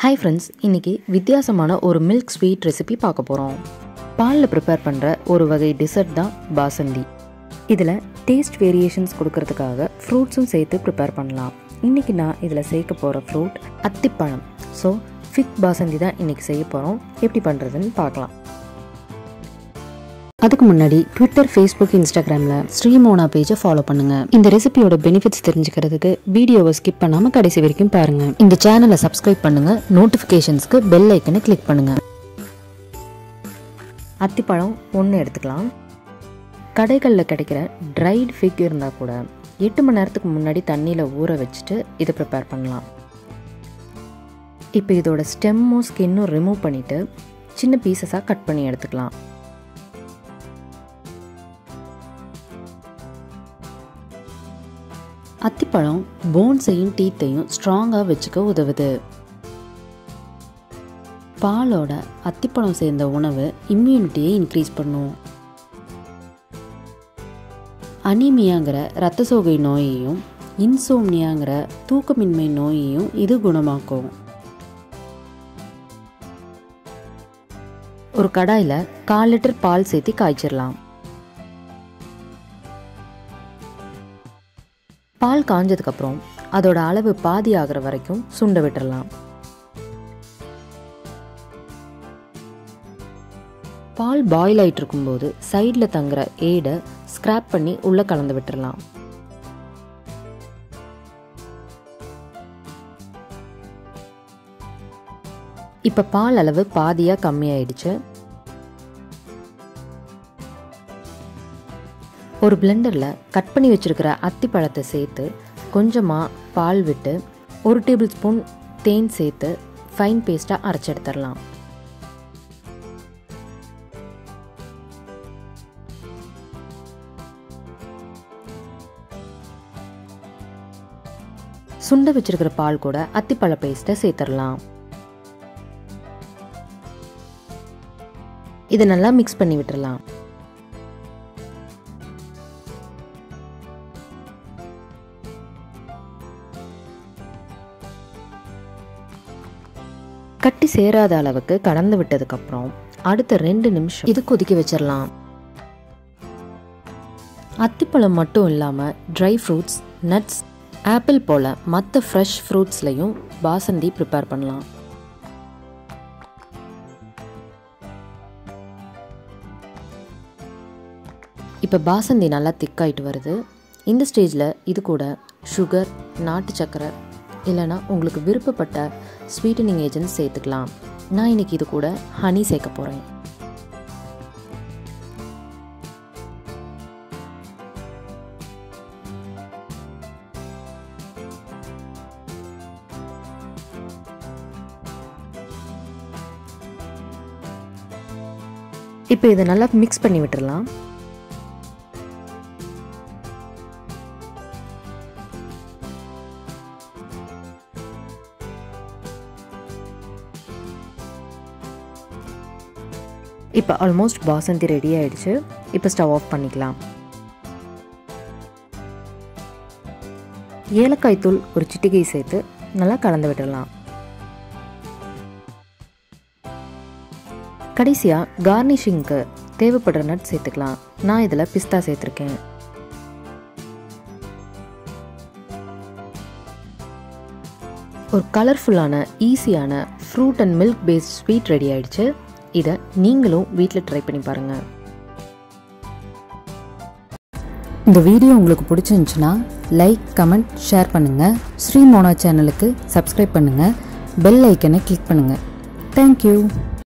hi friends இன்றைக்கி வித்தியாசமான ஒரு மில்க் ஸ்வீட் ரெசிபி பார்க்க போகிறோம் பாலில் ப்ரிப்பேர் பண்ணுற ஒரு வகை டிசர்ட் தான் பாசந்தி இதில் டேஸ்ட் வேரியேஷன்ஸ் கொடுக்கறதுக்காக ஃப்ரூட்ஸும் சேர்த்து ப்ரிப்பேர் பண்ணலாம் இன்றைக்கி நான் இதில் சேர்க்க போகிற ஃப்ரூட் அத்திப்பழம் ஸோ ஃபிக் பாசந்தி தான் இன்றைக்கி செய்ய போகிறோம் எப்படி பண்ணுறதுன்னு பார்க்கலாம் அதுக்கு முன்னாடி ட்விட்டர் ஃபேஸ்புக் இன்ஸ்டாகிராமில் ஸ்ரீமோனா பேஜை ஃபாலோ பண்ணுங்க இந்த ரெசிபியோட பெனிஃபிட்ஸ் தெரிஞ்சுக்கிறதுக்கு வீடியோவை ஸ்கிப் பண்ணாமல் கடைசி வரைக்கும் பாருங்க இந்த சேனலை சப்ஸ்கிரைப் பண்ணுங்க நோட்டிஃபிகேஷன்ஸ்க்கு பெல் ஐக்கனை கிளிக் பண்ணுங்க அத்திப்பழம் ஒன்று எடுத்துக்கலாம் கடைகளில் கிடைக்கிற ட்ரைட் ஃபிக் இருந்தால் கூட எட்டு மணி நேரத்துக்கு முன்னாடி தண்ணியில் ஊற வச்சுட்டு இதை ப்ரிப்பேர் பண்ணலாம் இப்போ இதோட ஸ்டெம்மும் ஸ்கின்னும் ரிமூவ் பண்ணிவிட்டு சின்ன பீசஸாக கட் பண்ணி எடுத்துக்கலாம் அத்திப்பழம் போன்ஸையும் டீத்தையும் ஸ்ட்ராங்காக வச்சுக்க உதவுது பாலோட அத்திப்பழம் சேர்ந்த உணவு இம்யூனிட்டியை இன்க்ரீஸ் பண்ணும் அனீமியாங்கிற இரத்த சோகை நோயையும் இன்சோம்னியாங்கிற தூக்கமின்மை நோயையும் இது குணமாக்கும் ஒரு கடாயில் கால் லிட்டர் பால் சேர்த்து காய்ச்சிடலாம் பால் காஞ்சதுக்கப்புறம் அதோட அளவு பாதி ஆகிற வரைக்கும் சுண்ட விட்டுறலாம் பால் பாயில் ஆகிட்டு இருக்கும்போது சைடில் தங்குற ஏடை ஸ்க்ராப் பண்ணி உள்ளே கலந்து விட்டுறலாம் இப்போ பால் அளவு பாதியாக கம்மியாயிடுச்சு ஒரு பிளெண்டரில் கட் பண்ணி வச்சுருக்கிற அத்திப்பழத்தை சேர்த்து கொஞ்சமாக பால் விட்டு ஒரு டேபிள் ஸ்பூன் தேன் சேர்த்து ஃபைன் பேஸ்ட்டாக அரைச்சி எடுத்துடலாம் சுண்ட வச்சிருக்கிற பால் கூட அத்திப்பழ பேஸ்ட்டை சேர்த்துடலாம் இதை நல்லா மிக்ஸ் பண்ணி விட்டுறலாம் கட்டி சேராத அளவுக்கு கலந்து விட்டதுக்கப்புறம் அடுத்த ரெண்டு நிமிஷம் இது கொதிக்க வச்சிடலாம் அத்திப்பழம் மட்டும் இல்லாமல் ட்ரை ஃப்ரூட்ஸ் நட்ஸ் ஆப்பிள் போல் மற்ற ஃப்ரெஷ் ஃப்ரூட்ஸ்லையும் பாசந்தி ப்ரிப்பேர் பண்ணலாம் இப்போ பாசந்தி நல்லா திக்காயிட்டு வருது இந்த ஸ்டேஜில் இது கூட சுகர் நாட்டு சக்கரை இல்லைனா உங்களுக்கு விருப்பப்பட்ட ஸ்வீட்டனிங் ஏஜென்ட்ஸ் சேர்த்துக்கலாம் நான் இன்னைக்கு இது கூட ஹனி சேர்க்க போகிறேன் இப்போ இதை நல்லா மிக்ஸ் பண்ணி விட்டுறலாம் இப்போ ஆல்மோஸ்ட் பாசந்தி ரெடி ஆயிடுச்சு இப்போ ஸ்டவ் ஆஃப் பண்ணிக்கலாம் ஏலக்காய் தூள் ஒரு சிட்டிகை சேர்த்து நல்லா கலந்து விடலாம் கடைசியாக கார்னிஷிங்க்கு தேவைப்படுற நட் சேர்த்துக்கலாம் நான் இதில் பிஸ்தா சேர்த்துருக்கேன் ஒரு கலர்ஃபுல்லான ஈஸியான fruit and milk based sweet ready ஆயிடுச்சு இதை நீங்களும் வீட்டில் ட்ரை பண்ணி பாருங்கள் இந்த வீடியோ உங்களுக்கு பிடிச்சிருந்துச்சுன்னா லைக் கமெண்ட் ஷேர் பண்ணுங்கள் ஸ்ரீ மோனா சேனலுக்கு சப்ஸ்கிரைப் பண்ணுங்கள் பெல் ஐக்கனை கிளிக் பண்ணுங்கள் தேங்க்யூ